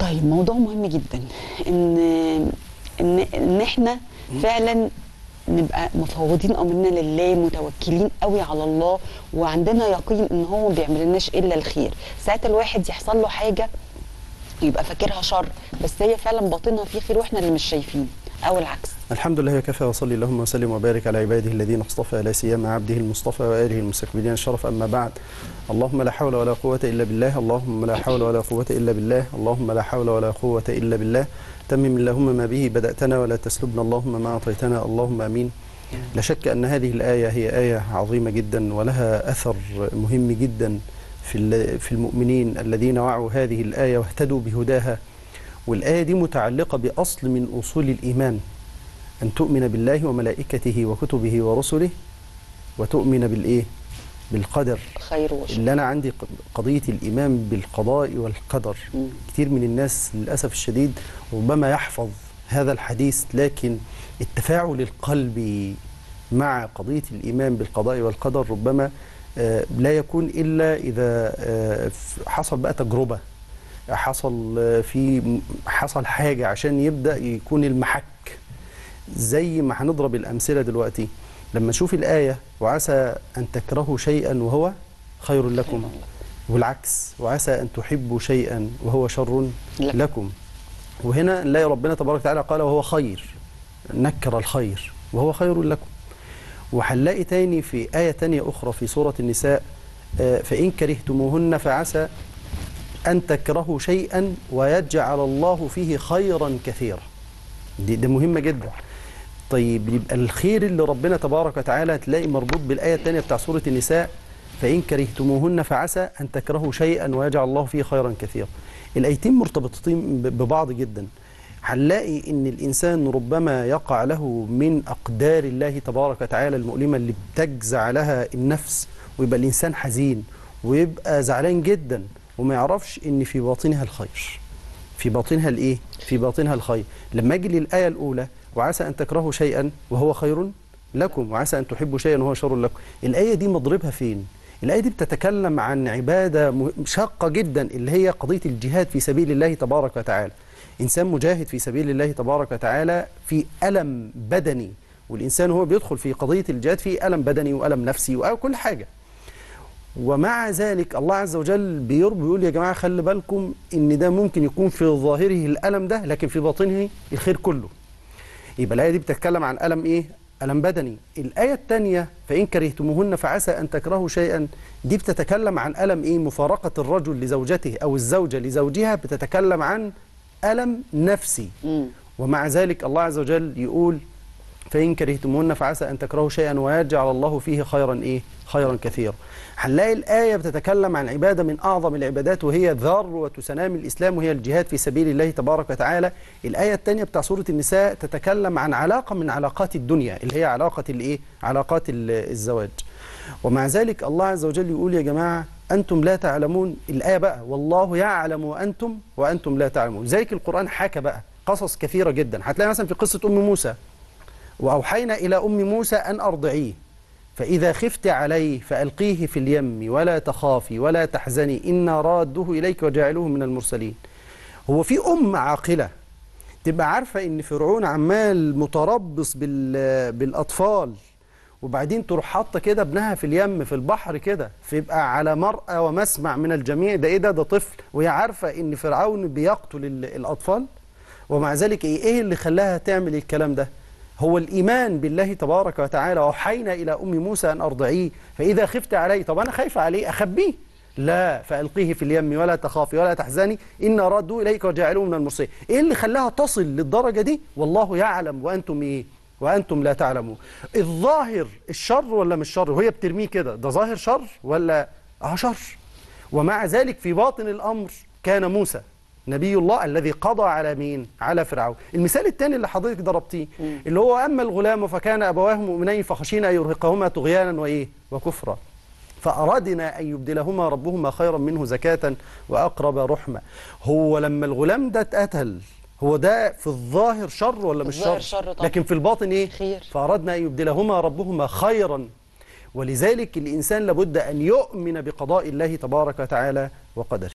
طيب موضوع مهم جدا ان ان ان احنا فعلا نبقى مفوضين امرنا لله متوكلين قوي على الله وعندنا يقين ان هو ما بيعملناش الا الخير ساعات الواحد يحصل له حاجه يبقى فاكرها شر بس هي فعلا باطنها فيه خير واحنا اللي مش شايفين او العكس الحمد لله وكفى وصلي اللهم وسلم وبارك على عباده الذين اصطفى لا سيما عبده المصطفى واله المستكبرين الشرف اما بعد اللهم لا حول ولا قوه الا بالله اللهم لا حول ولا قوه الا بالله اللهم لا حول ولا قوه الا بالله تمم اللهم ما به بداتنا ولا تسلبنا اللهم ما اعطيتنا اللهم امين لا شك ان هذه الايه هي ايه عظيمه جدا ولها اثر مهم جدا في في المؤمنين الذين وعوا هذه الايه واهتدوا بهداها والآية دي متعلقة بأصل من أصول الإيمان أن تؤمن بالله وملائكته وكتبه ورسله وتؤمن بالإيه؟ بالقدر خير وشر اللي أنا عندي قضية الإيمان بالقضاء والقدر مم. كتير من الناس للأسف الشديد ربما يحفظ هذا الحديث لكن التفاعل القلبي مع قضية الإيمان بالقضاء والقدر ربما آه، لا يكون إلا إذا آه، حصل بقى تجربة حصل في حصل حاجة عشان يبدأ يكون المحك زي ما هنضرب الأمثلة دلوقتي لما نشوف الآية وعسى أن تكرهوا شيئا وهو خير لكم والعكس وعسى أن تحبوا شيئا وهو شر لكم. لكم وهنا نلاقي ربنا تبارك وتعالى قال وهو خير نكر الخير وهو خير لكم وهنلاقي تاني في آية تانية أخرى في سورة النساء آه، فإن كرهتموهن فعسى أن تكرهوا شيئا ويجعل الله فيه خيرا كثيرا دي, دي مهمة جدا طيب يبقى الخير اللي ربنا تبارك وتعالى تلاقي مربوط بالآية الثانية بتاع سورة النساء فإن كرهتموهن فعسى أن تكرهوا شيئا ويجعل الله فيه خيرا كثيرا الآيتين مرتبطتين ب- ببعض جدا هنلاقي ان الانسان ربما يقع له من اقدار الله تبارك وتعالى المؤلمه اللي بتجزع لها النفس ويبقى الانسان حزين ويبقى زعلان جدا وما يعرفش ان في باطنها الخير في باطنها الايه في باطنها الخير لما اجي للايه الاولى وعسى ان تكرهوا شيئا وهو خير لكم وعسى ان تحبوا شيئا وهو شر لكم الايه دي مضربها فين الآية دي بتتكلم عن عبادة م- شاقة جدا اللي هي قضية الجهاد في سبيل الله تبارك وتعالى إنسان مجاهد في سبيل الله تبارك وتعالى في ألم بدني والإنسان هو بيدخل في قضية الجهاد في ألم بدني وألم نفسي وكل حاجة ومع ذلك الله عز وجل بيربي يقول يا جماعة خلي بالكم إن ده ممكن يكون في ظاهره الألم ده لكن في باطنه الخير كله يبقى الآية دي بتتكلم عن ألم إيه؟ ألم بدني الآية الثانية فإن كرهتموهن فعسى أن تكرهوا شيئا دي بتتكلم عن ألم إيه؟ مفارقة الرجل لزوجته أو الزوجة لزوجها بتتكلم عن ألم نفسي مم. ومع ذلك الله عز وجل يقول فإن كرهتموهن فعسى أن تكرهوا شيئا ويجعل الله فيه خيرا إيه؟ خيرا كثيرا هنلاقي الآية بتتكلم عن عبادة من أعظم العبادات وهي ذروة سنام الإسلام وهي الجهاد في سبيل الله تبارك وتعالى الآية الثانية بتاع سورة النساء تتكلم عن علاقة من علاقات الدنيا اللي هي علاقة الإيه؟ علاقات ال- الزواج ومع ذلك الله عز وجل يقول يا جماعة أنتم لا تعلمون الآية بقى والله يعلم وأنتم وأنتم لا تعلمون ذلك القرآن حكى بقى قصص كثيرة جدا هتلاقي مثلا في قصة أم موسى وأوحينا إلى أم موسى أن أرضعيه فإذا خفت عليه فألقيه في اليم ولا تخافي ولا تحزني إنا رادوه إليك وجاعلوه من المرسلين هو في أم عاقلة تبقى عارفة إن فرعون عمال متربص بال بالأطفال وبعدين تروح حاطة كده ابنها في اليم في البحر كده فيبقى على مرأى ومسمع من الجميع ده إيه ده ده طفل وهي عارفة إن فرعون بيقتل ال- الأطفال ومع ذلك إيه إيه اللي خلاها تعمل الكلام ده هو الإيمان بالله تبارك وتعالى وحينا إلى أم موسى أن أرضعيه فإذا خفت عليه طب أنا خايفة عليه أخبيه لا فألقيه في اليم ولا تخافي ولا تحزني إن ردوا إليك وجعلوه من المرسلين إيه اللي خلاها تصل للدرجة دي والله يعلم وأنتم إيه وأنتم لا تعلمون الظاهر الشر ولا مش شر وهي بترميه كده ده ظاهر شر ولا اه شر ومع ذلك في باطن الأمر كان موسى نبي الله الذي قضى على مين على فرعون المثال الثاني اللي حضرتك ضربتيه اللي هو أما الغلام فكان أبواه مؤمنين فخشينا أن يرهقهما طغيانا وإيه وكفرا فأرادنا أن يبدلهما ربهما خيرا منه زكاة وأقرب رحمة هو لما الغلام ده اتقتل هو ده في الظاهر شر ولا مش الظاهر شر, شر طبعا. لكن في الباطن ايه خير. فأردنا أن يبدلهما ربهما خيرا ولذلك الإنسان لابد أن يؤمن بقضاء الله تبارك وتعالى وقدره